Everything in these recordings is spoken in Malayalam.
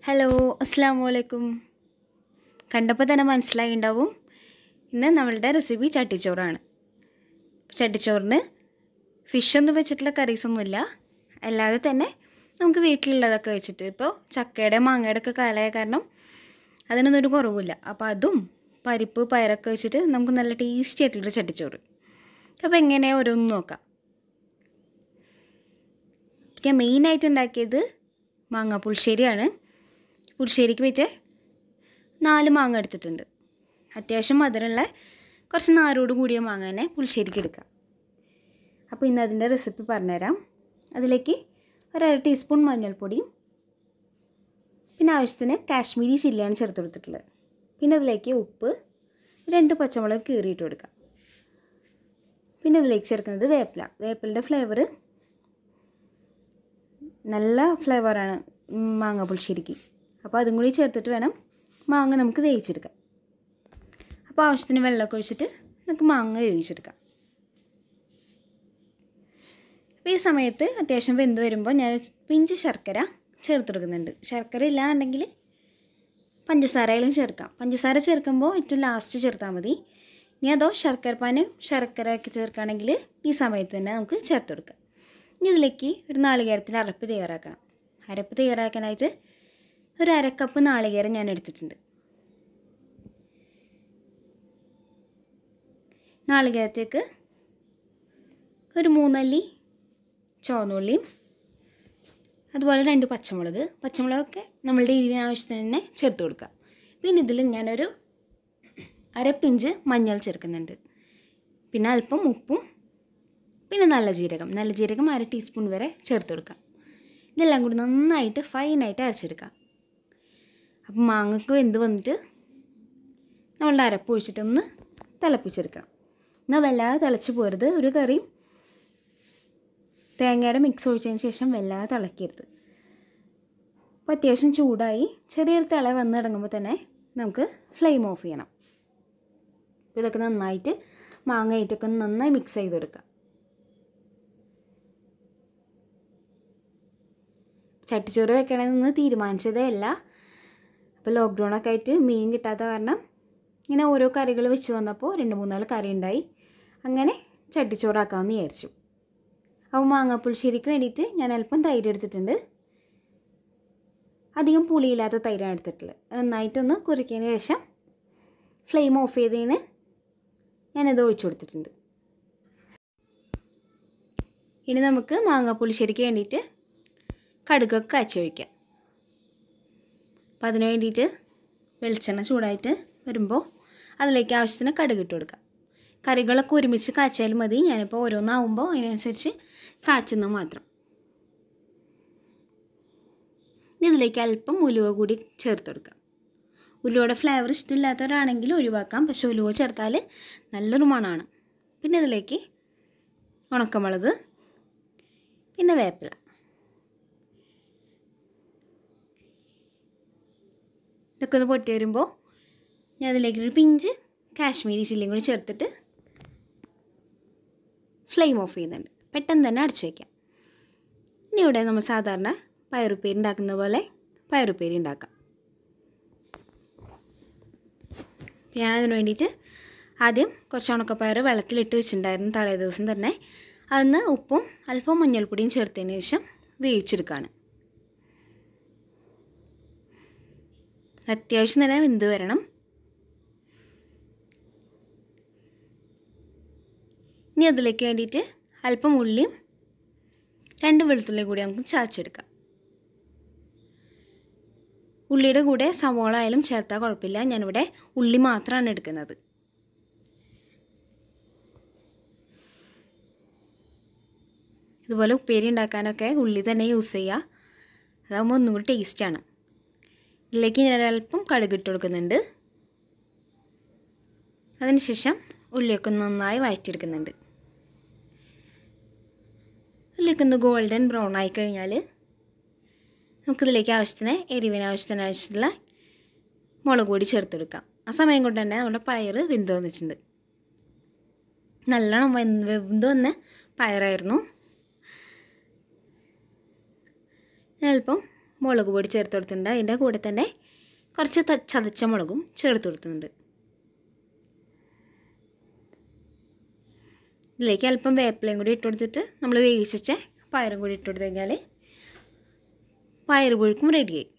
ഹലോ അസ്സാം വലൈക്കും കണ്ടപ്പോൾ തന്നെ മനസ്സിലായി ഉണ്ടാവും ഇന്ന് നമ്മളുടെ റെസിപ്പി ചട്ടിച്ചോറാണ് ചട്ടിച്ചോറിന് ഫിഷൊന്നും വെച്ചിട്ടുള്ള കറീസൊന്നുമില്ല അല്ലാതെ തന്നെ നമുക്ക് വീട്ടിലുള്ളതൊക്കെ വെച്ചിട്ട് ഇപ്പോൾ ചക്കയുടെ മാങ്ങയുടെ ഒക്കെ കാലമായ കാരണം അതിനൊന്നും ഒരു കുറവില്ല അപ്പോൾ അതും പരിപ്പ് പയറൊക്കെ വെച്ചിട്ട് നമുക്ക് നല്ല ടേസ്റ്റി ആയിട്ടുള്ളൊരു ചട്ടിച്ചോറ് അപ്പോൾ എങ്ങനെ ഓരോന്ന് നോക്കാം ഞാൻ മെയിനായിട്ട് ഉണ്ടാക്കിയത് മാങ്ങ പുളിശ്ശേരിയാണ് പുളിശ്ശേരിക്ക് പറ്റിയ നാല് മാങ്ങ എടുത്തിട്ടുണ്ട് അത്യാവശ്യം മധുരമുള്ള കുറച്ച് നാരോട് കൂടിയ മാങ്ങ തന്നെ പുളിശ്ശേരിക്ക് എടുക്കാം അപ്പോൾ ഇന്ന് അതിൻ്റെ റെസിപ്പി പറഞ്ഞുതരാം അതിലേക്ക് ഒരു അര ടീസ്പൂൺ മഞ്ഞൾപ്പൊടിയും പിന്നെ ആവശ്യത്തിന് കാശ്മീരി ചില്ലിയാണ് ചേർത്ത് കൊടുത്തിട്ടുള്ളത് പിന്നെ അതിലേക്ക് ഉപ്പ് രണ്ട് പച്ചമുളക് കീറിയിട്ട് കൊടുക്കാം പിന്നെ ഇതിലേക്ക് ചേർക്കുന്നത് വേപ്പില വേപ്പിലിൻ്റെ ഫ്ലേവർ നല്ല ഫ്ലേവറാണ് മാങ്ങ പുളിശ്ശേരിക്ക് അപ്പോൾ അതും കൂടി ചേർത്തിട്ട് വേണം മാങ്ങ നമുക്ക് വേവിച്ചെടുക്കാം അപ്പോൾ ആവശ്യത്തിന് വെള്ളമൊക്കെ ഒഴിച്ചിട്ട് നമുക്ക് മാങ്ങ വേവിച്ചെടുക്കാം അപ്പോൾ ഈ സമയത്ത് അത്യാവശ്യം വെന്ത് വരുമ്പോൾ ഞാൻ പിഞ്ച് ശർക്കര ചേർത്ത് കൊടുക്കുന്നുണ്ട് ശർക്കര ഇല്ലാന്നുണ്ടെങ്കിൽ പഞ്ചസാരയിലും ചേർക്കാം പഞ്ചസാര ചേർക്കുമ്പോൾ ഏറ്റവും ലാസ്റ്റ് ചേർത്താൽ മതി ഇനി അതോ ശർക്കര പാന് ശർക്കര ഒക്കെ ചേർക്കുകയാണെങ്കിൽ ഈ സമയത്ത് തന്നെ നമുക്ക് ചേർത്ത് കൊടുക്കാം ഇനി ഇതിലേക്ക് ഒരു നാളികേരത്തിൻ്റെ അരപ്പ് തയ്യാറാക്കണം അരപ്പ് തയ്യാറാക്കാനായിട്ട് ഒരു അരക്കപ്പ് നാളികേരം ഞാൻ എടുത്തിട്ടുണ്ട് നാളികേരത്തേക്ക് ഒരു മൂന്നല്ലി ചുവന്നുള്ളിയും അതുപോലെ രണ്ട് പച്ചമുളക് പച്ചമുളകൊക്കെ നമ്മളുടെ എരിവിന് ആവശ്യത്തിന് തന്നെ ചേർത്ത് കൊടുക്കുക പിന്നെ ഇതിൽ ഞാനൊരു അരപ്പിഞ്ച് മഞ്ഞൾ ചേർക്കുന്നുണ്ട് പിന്നെ അല്പം ഉപ്പും പിന്നെ നല്ല ജീരകം നല്ല ജീരകം അര ടീസ്പൂൺ വരെ ചേർത്ത് കൊടുക്കാം ഇതെല്ലാം കൂടി നന്നായിട്ട് ഫൈനായിട്ട് അരച്ചെടുക്കാം അപ്പം മാങ്ങക്ക് വെന്ത് വന്നിട്ട് നമ്മളുടെ അരപ്പ് ഒഴിച്ചിട്ടൊന്ന് തിളപ്പിച്ചെടുക്കണം എന്നാൽ വല്ലാതെ തിളച്ച് പോരുത് ഒരു കറിയും തേങ്ങയുടെ മിക്സ് ഒഴിച്ചതിന് ശേഷം വല്ലാതെ തിളക്കരുത് അപ്പോൾ അത്യാവശ്യം ചൂടായി ചെറിയൊരു തിള വന്ന് തുടങ്ങുമ്പോൾ തന്നെ നമുക്ക് ഫ്ലെയിം ഓഫ് ചെയ്യണം അപ്പോൾ ഇതൊക്കെ നന്നായിട്ട് മാങ്ങയായിട്ടൊക്കെ ഒന്ന് നന്നായി മിക്സ് ചെയ്ത് കൊടുക്കുക ചട്ടിച്ചോറ് വെക്കണമെന്ന് തീരുമാനിച്ചതേ അല്ല അപ്പോൾ ലോക്ക്ഡൗണൊക്കെ ആയിട്ട് മീൻ കിട്ടാത്ത കാരണം ഇങ്ങനെ ഓരോ കറികൾ വെച്ച് വന്നപ്പോൾ രണ്ട് മൂന്നാല് കറി ഉണ്ടായി അങ്ങനെ ചട്ടിച്ചോറാക്കാമെന്ന് വിചാരിച്ചു അപ്പോൾ മാങ്ങാപ്പുളിശ്ശേരിക്ക് വേണ്ടിയിട്ട് ഞാൻ അല്പം തൈര് എടുത്തിട്ടുണ്ട് അധികം പുളിയില്ലാത്ത തൈരാണ് എടുത്തിട്ടുള്ളത് നന്നായിട്ടൊന്ന് കുറിക്കതിന് ശേഷം ഫ്ലെയിം ഓഫ് ചെയ്തതിന് ഞാനത് ഒഴിച്ചു കൊടുത്തിട്ടുണ്ട് ഇനി നമുക്ക് മാങ്ങാപ്പുളിശ്ശേരിക്ക് വേണ്ടിയിട്ട് കടുകൊക്കെ കാച്ചൊഴിക്കാം അപ്പം അതിന് വേണ്ടിയിട്ട് വെളിച്ചെണ്ണ ചൂടായിട്ട് വരുമ്പോൾ അതിലേക്ക് ആവശ്യത്തിന് കടുക് ഇട്ട് കൊടുക്കാം കറികളൊക്കെ ഒരുമിച്ച് കാച്ചാലും മതി ഞാനിപ്പോൾ ഓരോന്നാവുമ്പോൾ അതിനനുസരിച്ച് കാച്ചുന്നത് മാത്രം ഇനി ഇതിലേക്ക് അല്പം ഉലുവ കൂടി ചേർത്ത് കൊടുക്കാം ഉലുവയുടെ ഫ്ലേവർ ഇഷ്ടമില്ലാത്തവരാണെങ്കിൽ ഒഴിവാക്കാം പക്ഷെ ഉലുവ ചേർത്താൽ നല്ലൊരു മണമാണ് പിന്നെ ഇതിലേക്ക് ഉണക്കമുളക് പിന്നെ വേപ്പില ഇതൊക്കെ ഒന്ന് പൊട്ടി വരുമ്പോൾ ഞാൻ അതിലേക്കൊരു പിഞ്ച് കാശ്മീരി ചില്ലിയും കൂടി ചേർത്തിട്ട് ഫ്ലെയിം ഓഫ് ചെയ്യുന്നുണ്ട് പെട്ടെന്ന് തന്നെ അടച്ചു വയ്ക്കാം ഇനി ഇവിടെ നമ്മൾ സാധാരണ പയറുപ്പേരി ഉണ്ടാക്കുന്ന പോലെ പയറുപ്പേരി ഉണ്ടാക്കാം ഞാൻ അതിന് വേണ്ടിയിട്ട് ആദ്യം കുറച്ച് ഉണക്കപ്പയർ വെള്ളത്തിലിട്ട് വെച്ചിട്ടുണ്ടായിരുന്നു തലേ ദിവസം തന്നെ അതിന് ഉപ്പും അല്പം മഞ്ഞൾപ്പൊടിയും ചേർത്തതിന് ശേഷം വേവിച്ചെടുക്കുകയാണ് അത്യാവശ്യം തന്നെ വെന്ത് വരണം ഇനി അതിലേക്ക് വേണ്ടിയിട്ട് അല്പം ഉള്ളിയും രണ്ട് വെളുത്തുള്ളി കൂടി നമുക്ക് ചാച്ചെടുക്കാം ഉള്ളിയുടെ കൂടെ സവോള ആയാലും ചേർത്താൽ കുഴപ്പമില്ല ഞാനിവിടെ ഉള്ളി മാത്രമാണ് എടുക്കുന്നത് ഇതുപോലെ ഉപ്പേരി ഉണ്ടാക്കാനൊക്കെ ഉള്ളി തന്നെ യൂസ് ചെയ്യുക അതാകുമ്പോൾ ഒന്നും കൂടി ടേസ്റ്റാണ് ഇതിലേക്ക് ഞാൻ അല്പം കടുക് ഇട്ട് കൊടുക്കുന്നുണ്ട് അതിനുശേഷം ഉള്ളിയൊക്കെ നന്നായി വഴറ്റിയെടുക്കുന്നുണ്ട് ഉള്ളിയൊക്കെ ഒന്ന് ഗോൾഡൻ ബ്രൗൺ ആയി കഴിഞ്ഞാൽ നമുക്കിതിലേക്ക് ആവശ്യത്തിന് എരിവിന് ആവശ്യത്തിന് ആവശ്യമുള്ള മുളക് പൊടി ചേർത്തെടുക്കാം ആ സമയം കൊണ്ട് തന്നെ നമ്മുടെ പയർ വെന്ത് വന്നിട്ടുണ്ട് നല്ലോണം വെന്ത് വെന്ത് വന്ന പയറായിരുന്നു ഞാൻ അല്പം മുളക് പൊടി ചേർത്ത് കൊടുത്തിട്ടുണ്ട് അതിൻ്റെ കൂടെ തന്നെ കുറച്ച് ത- ചതച്ച മുളകും ചേർത്ത് കൊടുക്കുന്നുണ്ട് ഇതിലേക്ക് അല്പം വേപ്പിലയും കൂടി ഇട്ട് കൊടുത്തിട്ട് നമ്മൾ വേവിച്ച പയറും കൂടി ഇട്ട് കൊടുത്തു കഴിഞ്ഞാൽ പയറ് പുഴുക്കും റെഡിയായി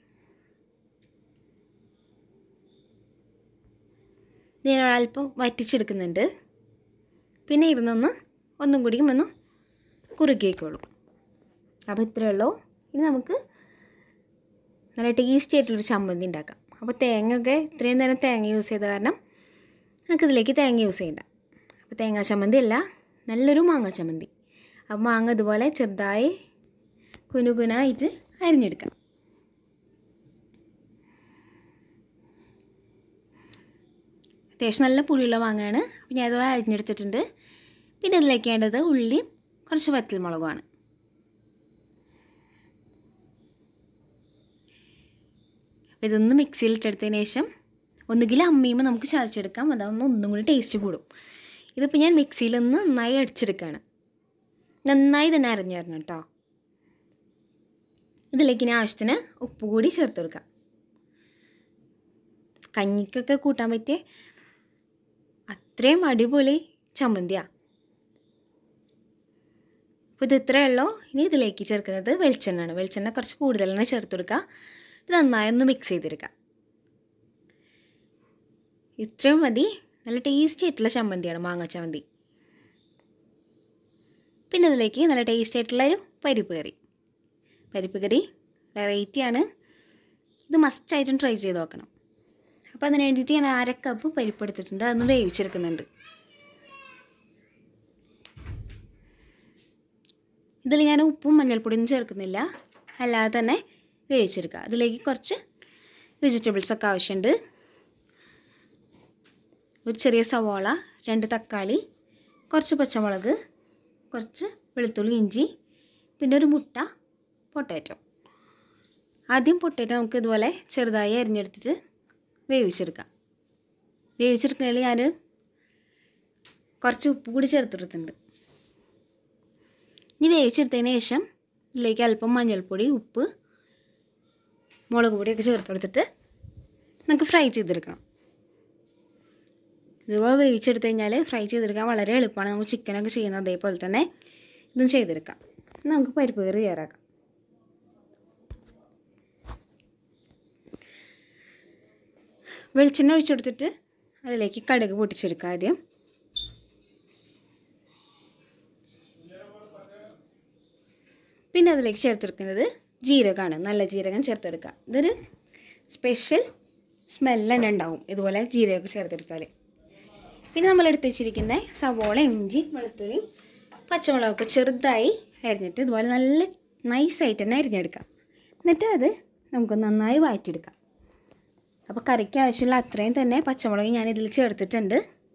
ഞാൻ അല്പം വറ്റിച്ചെടുക്കുന്നുണ്ട് പിന്നെ ഇരുന്നൊന്ന് ഒന്നും കൂടിയും ഒന്ന് കുറുക്കിയേക്കോളും അപ്പോൾ ഇത്രയേ ഉള്ളൂ ഇനി നമുക്ക് നല്ല ടേസ്റ്റി ആയിട്ടുള്ളൊരു ചമ്മന്തി ഉണ്ടാക്കാം അപ്പോൾ തേങ്ങ ഒക്കെ ഇത്രയും നേരം തേങ്ങ യൂസ് ചെയ്ത കാരണം നമുക്ക് ഇതിലേക്ക് തേങ്ങ യൂസ് ചെയ്യണ്ട അപ്പോൾ തേങ്ങാ ചമ്മന്തി അല്ല നല്ലൊരു മാങ്ങ ചമ്മന്തി അപ്പോൾ മാങ്ങ ഇതുപോലെ ചെറുതായി കുനുകുനായിട്ട് അരിഞ്ഞെടുക്കാം അത്യാവശ്യം നല്ല പുളിയുള്ള മാങ്ങയാണ് അപ്പോൾ ഞാൻ അതുപോലെ അരിഞ്ഞെടുത്തിട്ടുണ്ട് പിന്നെ ഇതിലേക്ക് വേണ്ടത് ഉള്ളിയും കുറച്ച് വറ്റൽമുളകുമാണ് അപ്പോൾ ഇതൊന്ന് മിക്സിയിൽ ഇട്ടെടുത്തതിന് ശേഷം ഒന്നുകിൽ അമ്മിയുമ്പോൾ നമുക്ക് ചതച്ചെടുക്കാം അതാകുമ്പോൾ ഒന്നും കൂടി ടേസ്റ്റ് കൂടും ഇതിപ്പോൾ ഞാൻ മിക്സിയിലൊന്ന് നന്നായി അടിച്ചെടുക്കുകയാണ് നന്നായി തന്നെ അരഞ്ഞു വരണം കേട്ടോ ഇതിലേക്ക് ഇനി ആവശ്യത്തിന് ഉപ്പ് കൂടി ചേർത്ത് കൊടുക്കാം കഞ്ഞിക്കൊക്കെ കൂട്ടാൻ പറ്റിയ അത്രയും അടിപൊളി ചമ്മന്തിയാണ് അപ്പോൾ ഇത് ഇത്രയേ ഉള്ളൂ ഇനി ഇതിലേക്ക് ചേർക്കുന്നത് വെളിച്ചെണ്ണയാണ് വെളിച്ചെണ്ണ കുറച്ച് കൂടുതൽ തന്നെ ചേർത്ത് കൊടുക്കുക ഇത് നന്നായി ഒന്ന് മിക്സ് ചെയ്തെടുക്കുക ഇത്രയും മതി നല്ല ടേസ്റ്റി ആയിട്ടുള്ള ചമ്മന്തിയാണ് മാങ്ങ ചമ്മന്തി പിന്നെ ഇതിലേക്ക് നല്ല ടേസ്റ്റി ആയിട്ടുള്ള ഒരു പരിപ്പ് കറി പരിപ്പ് കറി വെറൈറ്റിയാണ് ഇത് മസ്റ്റായിട്ടും ട്രൈ ചെയ്ത് നോക്കണം അപ്പോൾ അതിന് വേണ്ടിയിട്ട് ഞാൻ അര കപ്പ് പരിപ്പ് എടുത്തിട്ടുണ്ട് അതൊന്ന് വേവിച്ചെടുക്കുന്നുണ്ട് ഇതിൽ ഞാൻ ഉപ്പും മഞ്ഞൾപ്പൊടിയൊന്നും ചേർക്കുന്നില്ല അല്ലാതെ തന്നെ വേവിച്ചെടുക്കുക അതിലേക്ക് കുറച്ച് വെജിറ്റബിൾസ് ഒക്കെ ആവശ്യമുണ്ട് ഒരു ചെറിയ സവാള രണ്ട് തക്കാളി കുറച്ച് പച്ചമുളക് കുറച്ച് വെളുത്തുള്ളി ഇഞ്ചി പിന്നെ ഒരു മുട്ട പൊട്ടാറ്റോ ആദ്യം പൊട്ടാറ്റോ നമുക്ക് ഇതുപോലെ ചെറുതായി അരിഞ്ഞെടുത്തിട്ട് വേവിച്ചെടുക്കാം വേവിച്ചെടുക്കുന്നതിൽ ഞാൻ കുറച്ച് ഉപ്പ് കൂടി ചേർത്തെടുത്തിട്ടുണ്ട് ഇനി വേവിച്ചെടുത്തതിന് ശേഷം ഇതിലേക്ക് അല്പം മഞ്ഞൾപ്പൊടി ഉപ്പ് മുളക് പൊടിയൊക്കെ ചേർത്ത് കൊടുത്തിട്ട് നമുക്ക് ഫ്രൈ ചെയ്തെടുക്കണം ഇതുപോലെ വേവിച്ചെടുത്ത് കഴിഞ്ഞാൽ ഫ്രൈ ചെയ്തെടുക്കാൻ വളരെ എളുപ്പമാണ് നമ്മൾ ചിക്കനൊക്കെ ചെയ്യുന്നത് അതേപോലെ തന്നെ ഇതും ചെയ്തെടുക്കാം ഇനി നമുക്ക് പരിപ്പ് കറി തയ്യാറാക്കാം വെളിച്ചെണ്ണ ഒഴിച്ചു കൊടുത്തിട്ട് അതിലേക്ക് കടുക് പൊട്ടിച്ചെടുക്കുക ആദ്യം പിന്നെ അതിലേക്ക് ചേർത്തെടുക്കുന്നത് ജീരകമാണ് നല്ല ജീരകം ചേർത്തെടുക്കുക ഇതൊരു സ്പെഷ്യൽ സ്മെല്ല് തന്നെ ഉണ്ടാവും ഇതുപോലെ ജീരകമൊക്കെ ചേർത്തെടുത്താൽ പിന്നെ നമ്മൾ എടുത്ത് വെച്ചിരിക്കുന്ന സവോള ഇഞ്ചി വെളുത്തുള്ളി പച്ചമുളകൊക്കെ ചെറുതായി അരിഞ്ഞിട്ട് ഇതുപോലെ നല്ല നൈസായിട്ട് തന്നെ അരിഞ്ഞെടുക്കാം എന്നിട്ട് അത് നമുക്ക് നന്നായി വഴറ്റിയെടുക്കാം അപ്പോൾ കറിക്ക് ആവശ്യമുള്ള അത്രയും തന്നെ പച്ചമുളക് ഞാൻ ഇതിൽ ചേർത്തിട്ടുണ്ട്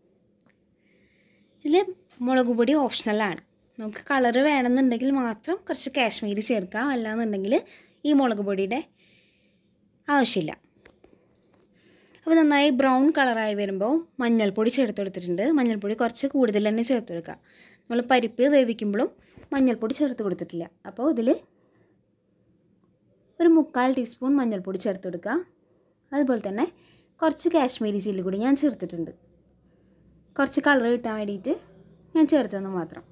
ഇതിൽ മുളക് പൊടി ഓപ്ഷണലാണ് നമുക്ക് കളറ് വേണമെന്നുണ്ടെങ്കിൽ മാത്രം കുറച്ച് കാശ്മീരി ചേർക്കാം അല്ലാന്നുണ്ടെങ്കിൽ ഈ മുളക് പൊടിയുടെ ആവശ്യമില്ല അപ്പോൾ നന്നായി ബ്രൗൺ കളറായി വരുമ്പോൾ മഞ്ഞൾപ്പൊടി ചേർത്ത് കൊടുത്തിട്ടുണ്ട് മഞ്ഞൾപ്പൊടി കുറച്ച് കൂടുതൽ തന്നെ ചേർത്ത് കൊടുക്കുക നമ്മൾ പരിപ്പ് വേവിക്കുമ്പോഴും മഞ്ഞൾപ്പൊടി ചേർത്ത് കൊടുത്തിട്ടില്ല അപ്പോൾ ഇതിൽ ഒരു മുക്കാൽ ടീസ്പൂൺ മഞ്ഞൾപ്പൊടി ചേർത്ത് കൊടുക്കുക അതുപോലെ തന്നെ കുറച്ച് കാശ്മീരി ചില്ലി കൂടി ഞാൻ ചേർത്തിട്ടുണ്ട് കുറച്ച് കളർ കിട്ടാൻ വേണ്ടിയിട്ട് ഞാൻ ചേർത്തതെന്ന് മാത്രം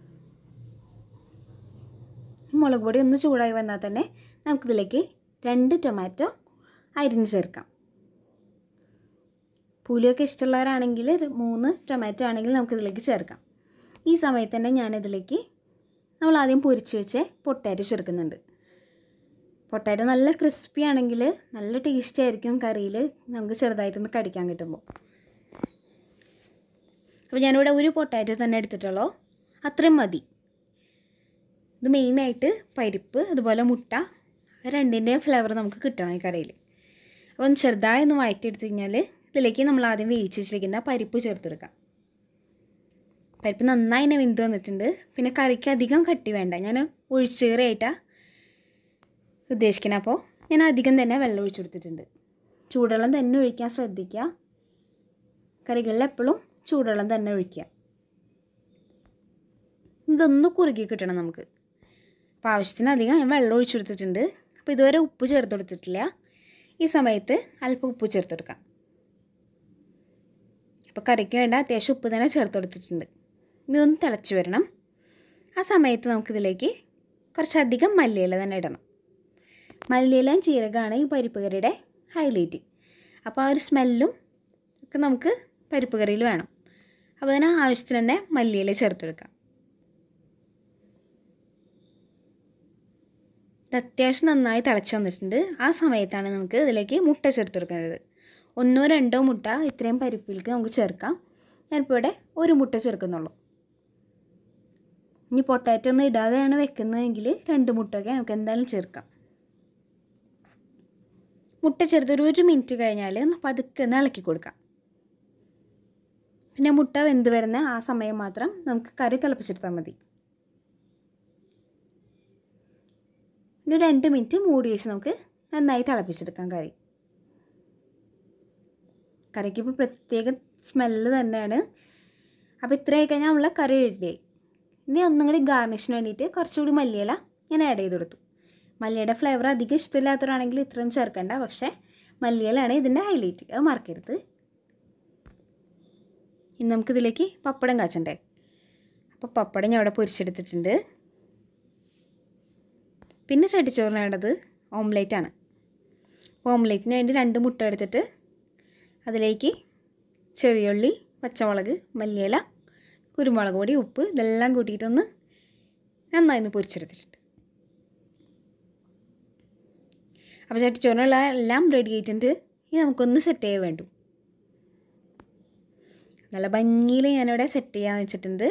മുളക് പൊടി ഒന്ന് ചൂടായി വന്നാൽ തന്നെ നമുക്കിതിലേക്ക് രണ്ട് ടൊമാറ്റോ അരിഞ്ഞ് ചേർക്കാം പുളിയൊക്കെ ഇഷ്ടമുള്ളവരാണെങ്കിൽ ഒരു മൂന്ന് ടൊമാറ്റോ ആണെങ്കിൽ നമുക്കിതിലേക്ക് ചേർക്കാം ഈ സമയത്ത് തന്നെ ഞാനിതിലേക്ക് നമ്മൾ ആദ്യം പൊരിച്ച് വെച്ച് പൊട്ടാറ്റോ ചേർക്കുന്നുണ്ട് പൊട്ടാറ്റോ നല്ല ക്രിസ്പി ആണെങ്കിൽ നല്ല ടേസ്റ്റി ആയിരിക്കും കറിയിൽ നമുക്ക് ചെറുതായിട്ടൊന്ന് കടിക്കാൻ കിട്ടുമ്പോൾ അപ്പോൾ ഞാനിവിടെ ഒരു പൊട്ടാറ്റോ തന്നെ എടുത്തിട്ടുള്ളൂ അത്രയും മതി ഇത് മെയിനായിട്ട് പരിപ്പ് അതുപോലെ മുട്ട രണ്ടിൻ്റെയും ഫ്ലേവർ നമുക്ക് കിട്ടണം ഈ കറിയിൽ അപ്പം ചെറുതായി ഒന്ന് വഴറ്റിയെടുത്ത് കഴിഞ്ഞാൽ ഇതിലേക്ക് നമ്മൾ ആദ്യം വേവിച്ച് വെച്ചിരിക്കുന്ന പരിപ്പ് ചേർത്തെടുക്കാം പരിപ്പ് നന്നായി തന്നെ വെന്ത് വന്നിട്ടുണ്ട് പിന്നെ കറിക്ക് അധികം കട്ടി വേണ്ട ഞാൻ ഒഴിച്ചേറിയായിട്ടാണ് ഉദ്ദേശിക്കുന്നത് അപ്പോൾ ഞാൻ അധികം തന്നെ വെള്ളം ഒഴിച്ചു കൊടുത്തിട്ടുണ്ട് ചൂടുവെള്ളം തന്നെ ഒഴിക്കാൻ ശ്രദ്ധിക്കുക കറികളിൽ എപ്പോഴും ചൂടുവെള്ളം തന്നെ ഒഴിക്കുക ഇതൊന്ന് കുറുകി കിട്ടണം നമുക്ക് അപ്പോൾ ആവശ്യത്തിന് അധികം ഞാൻ വെള്ളം ഒഴിച്ചു കൊടുത്തിട്ടുണ്ട് അപ്പോൾ ഇതുവരെ ഉപ്പ് ചേർത്ത് കൊടുത്തിട്ടില്ല ഈ സമയത്ത് അല്പം ഉപ്പ് ചേർത്ത് കൊടുക്കാം അപ്പോൾ കറിക്ക് വേണ്ട അത്യാവശ്യം ഉപ്പ് തന്നെ ചേർത്ത് കൊടുത്തിട്ടുണ്ട് ഇതൊന്ന് തിളച്ച് വരണം ആ സമയത്ത് നമുക്കിതിലേക്ക് കുറച്ചധികം മല്ലിയില തന്നെ ഇടണം മല്ലിയിലയും ജീരകമാണ് ഈ പരിപ്പ് കറിയുടെ ഹൈലൈറ്റ് അപ്പോൾ ആ ഒരു സ്മെല്ലും ഒക്കെ നമുക്ക് പരിപ്പ് കറിയിൽ വേണം അപ്പോൾ അതിന് ആവശ്യത്തിന് തന്നെ മല്ലിയില ചേർത്ത് കൊടുക്കാം ഇത് അത്യാവശ്യം നന്നായി തിളച്ച് വന്നിട്ടുണ്ട് ആ സമയത്താണ് നമുക്ക് ഇതിലേക്ക് മുട്ട ചേർത്ത് കൊടുക്കുന്നത് ഒന്നോ രണ്ടോ മുട്ട ഇത്രയും പരിപ്പിലേക്ക് നമുക്ക് ചേർക്കാം ഞാനിപ്പോൾ ഇവിടെ ഒരു മുട്ട ചേർക്കുന്നുള്ളൂ ഇനി പൊട്ടാറ്റോ ഒന്നും ഇടാതെയാണ് വെക്കുന്നതെങ്കിൽ രണ്ട് മുട്ടയൊക്കെ നമുക്ക് എന്തായാലും ചേർക്കാം മുട്ട ചേർത്ത് ഒരു ഒരു മിനിറ്റ് കഴിഞ്ഞാൽ ഒന്ന് പതുക്കെ ഒന്ന് ഇളക്കി കൊടുക്കാം പിന്നെ മുട്ട വെന്ത് വരുന്ന ആ സമയം മാത്രം നമുക്ക് കറി തിളപ്പിച്ചെടുത്താൽ മതി ഒരു രണ്ട് മിനിറ്റ് മൂടി വെച്ച് നമുക്ക് നന്നായി തിളപ്പിച്ചെടുക്കാം കറി കറിക്ക് ഇപ്പോൾ പ്രത്യേക സ്മെല്ല് തന്നെയാണ് അപ്പോൾ ഇത്രയായി കഴിഞ്ഞാൽ നമ്മളെ കറി റെഡിയായി ഇനി ഒന്നും കൂടി ഗാർണിഷിന് വേണ്ടിയിട്ട് കുറച്ചുകൂടി മല്ലിയില ഞാൻ ആഡ് ചെയ്ത് കൊടുത്തു മല്ലിയുടെ ഫ്ലേവർ അധികം ഇഷ്ടമില്ലാത്തവരാണെങ്കിൽ ഇത്രയും ചേർക്കണ്ട പക്ഷേ മല്ലിയിലാണ് ഇതിൻ്റെ ഹൈലൈറ്റ് അത് മറക്കരുത് ഇനി നമുക്കിതിലേക്ക് പപ്പടം കാച്ചണ്ടേ അപ്പോൾ പപ്പടം ഞാൻ അവിടെ പൊരിച്ചെടുത്തിട്ടുണ്ട് പിന്നെ ചട്ടിച്ചോറിന് വേണ്ടത് ഓംലേറ്റാണ് ഓംലേറ്റിന് വേണ്ടി രണ്ട് മുട്ട എടുത്തിട്ട് അതിലേക്ക് ചെറിയുള്ളി പച്ചമുളക് മല്ലിയില കുരുമുളക് പൊടി ഉപ്പ് ഇതെല്ലാം കൂട്ടിയിട്ടൊന്ന് നന്നായി ഒന്ന് പൊരിച്ചെടുത്തിട്ടുണ്ട് അപ്പോൾ ചട്ടിച്ചോറിനുള്ള എല്ലാം റെഡി ആയിട്ടുണ്ട് ഇനി നമുക്കൊന്ന് സെറ്റ് ചെയ്യാൻ വേണ്ടു നല്ല ഭംഗിയിൽ ഞാനിവിടെ സെറ്റ് ചെയ്യാൻ വെച്ചിട്ടുണ്ട്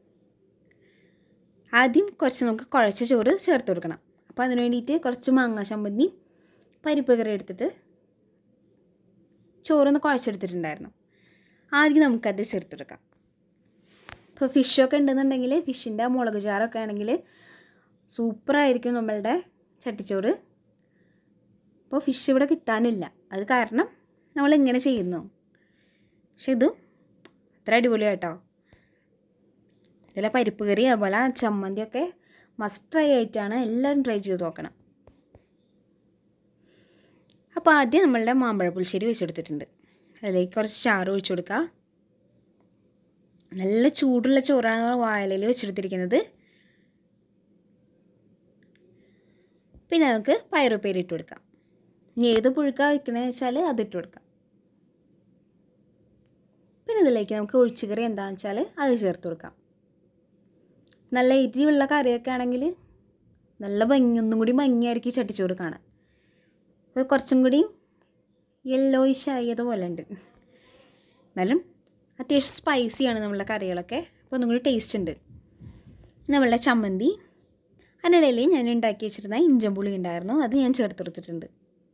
ആദ്യം കുറച്ച് നമുക്ക് കുഴച്ച ചോറ് ചേർത്ത് കൊടുക്കണം അപ്പോൾ അതിന് വേണ്ടിയിട്ട് കുറച്ച് മാങ്ങ ചമ്മന്തി പരിപ്പ് കറി എടുത്തിട്ട് ചോറൊന്ന് കുഴച്ചെടുത്തിട്ടുണ്ടായിരുന്നു ആദ്യം നമുക്കത് ചേർത്തെടുക്കാം ഇപ്പോൾ ഫിഷൊക്കെ ഉണ്ടെന്നുണ്ടെങ്കിൽ ഫിഷിൻ്റെ മുളക് ചാറൊക്കെ ആണെങ്കിൽ സൂപ്പറായിരിക്കും നമ്മളുടെ ചട്ടിച്ചോറ് അപ്പോൾ ഫിഷ് ഇവിടെ കിട്ടാനില്ല അത് കാരണം നമ്മളിങ്ങനെ ചെയ്യുന്നു പക്ഷെ ഇതും അത്ര അടിപൊളിയാട്ടോ ഇതിലെ പരിപ്പ് കറി അതുപോലെ ചമ്മന്തിയൊക്കെ മസ്റ്റ് ട്രൈ ആയിട്ടാണ് എല്ലാവരും ട്രൈ ചെയ്ത് നോക്കണം അപ്പോൾ ആദ്യം നമ്മളുടെ മാമ്പഴ പുളിശ്ശേരി വെച്ചെടുത്തിട്ടുണ്ട് അതിലേക്ക് കുറച്ച് ചാറ് ഒഴിച്ചു കൊടുക്കുക നല്ല ചൂടുള്ള ചോറാണ് നമ്മൾ വാഴയിലയിൽ വെച്ചെടുത്തിരിക്കുന്നത് പിന്നെ നമുക്ക് പയറുപ്പേരി ഇട്ട് കൊടുക്കാം ഇനി ഏത് പുഴുക്ക വയ്ക്കണമെന്ന് വെച്ചാൽ അതിട്ട് കൊടുക്കാം പിന്നെ ഇതിലേക്ക് നമുക്ക് ഒഴിച്ചുകറി എന്താണെന്ന് വെച്ചാൽ അത് ചേർത്ത് കൊടുക്കാം നല്ല എരിവുള്ള കറിയൊക്കെ ആണെങ്കിൽ നല്ല ഭംഗി ഒന്നും കൂടി ഭംഗിയായിരിക്കും ഈ ചട്ടിച്ചോറ് കാണാൻ അപ്പോൾ കുറച്ചും കൂടി യെല്ലോയിഷ് ആയതുപോലെ ഉണ്ട് എന്നാലും അത്യാവശ്യം സ്പൈസിയാണ് നമ്മളുടെ കറികളൊക്കെ അപ്പോൾ ഒന്നും കൂടി ടേസ്റ്റ് ഉണ്ട് നമ്മളുടെ ചമ്മന്തി അതിനിടയിൽ ഞാൻ ഉണ്ടാക്കി വെച്ചിരുന്ന ഇഞ്ചമ്പുളി ഉണ്ടായിരുന്നു അത് ഞാൻ ചേർത്ത് കൊടുത്തിട്ടുണ്ട്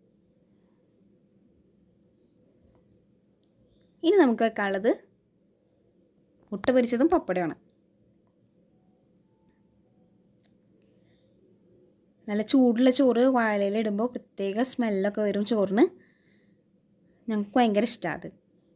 ഇനി നമുക്ക് വെക്കാനുള്ളത് മുട്ട പൊരിച്ചതും പപ്പടമാണ് നല്ല ചൂടുള്ള ചോറ് വാഴയില ഇടുമ്പോൾ പ്രത്യേക സ്മെല്ലൊക്കെ വരും ചോറിന് ഞങ്ങൾക്ക് ഭയങ്കര ഇഷ്ടമാണ് അത്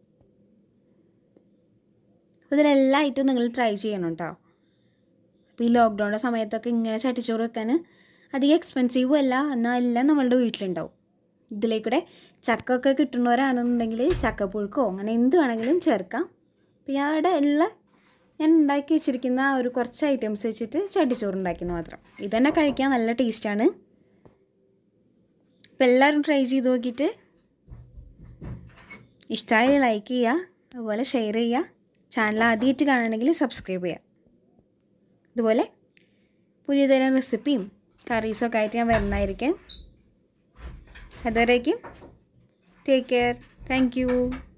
അപ്പോൾ ഇതിലെല്ലാ ഐറ്റവും നിങ്ങൾ ട്രൈ ചെയ്യണം കേട്ടോ അപ്പോൾ ഈ ലോക്ക്ഡൗണിൻ്റെ സമയത്തൊക്കെ ഇങ്ങനെ ചട്ടിച്ചോറ് വെക്കാൻ അധികം എക്സ്പെൻസീവും അല്ല എന്നാൽ എല്ലാം നമ്മളുടെ വീട്ടിലുണ്ടാവും ഇതിലേക്കൂടെ ചക്ക ഒക്കെ കിട്ടുന്നവരാണെന്നുണ്ടെങ്കിൽ ചക്കപ്പുഴുക്കോ അങ്ങനെ എന്ത് വേണമെങ്കിലും ചേർക്കാം അപ്പോൾ ഞാൻ അവിടെ ഉള്ള ഞാൻ ഉണ്ടാക്കി വെച്ചിരിക്കുന്ന ആ ഒരു കുറച്ച് ഐറ്റംസ് വെച്ചിട്ട് ചട്ടിച്ചോറ് ഉണ്ടാക്കുന്നത് മാത്രം ഇതന്നെ കഴിക്കാൻ നല്ല ടേസ്റ്റാണ് അപ്പോൾ എല്ലാവരും ട്രൈ ചെയ്ത് നോക്കിയിട്ട് ഇഷ്ടമായി ലൈക്ക് ചെയ്യുക അതുപോലെ ഷെയർ ചെയ്യുക ചാനൽ ആദ്യമായിട്ട് കാണണമെങ്കിൽ സബ്സ്ക്രൈബ് ചെയ്യുക ഇതുപോലെ പുതിയ തരം റെസിപ്പിയും കറീസൊക്കെ ആയിട്ട് ഞാൻ വരുന്നതായിരിക്കും അതുവരേക്കും ടേക്ക് കെയർ താങ്ക് യു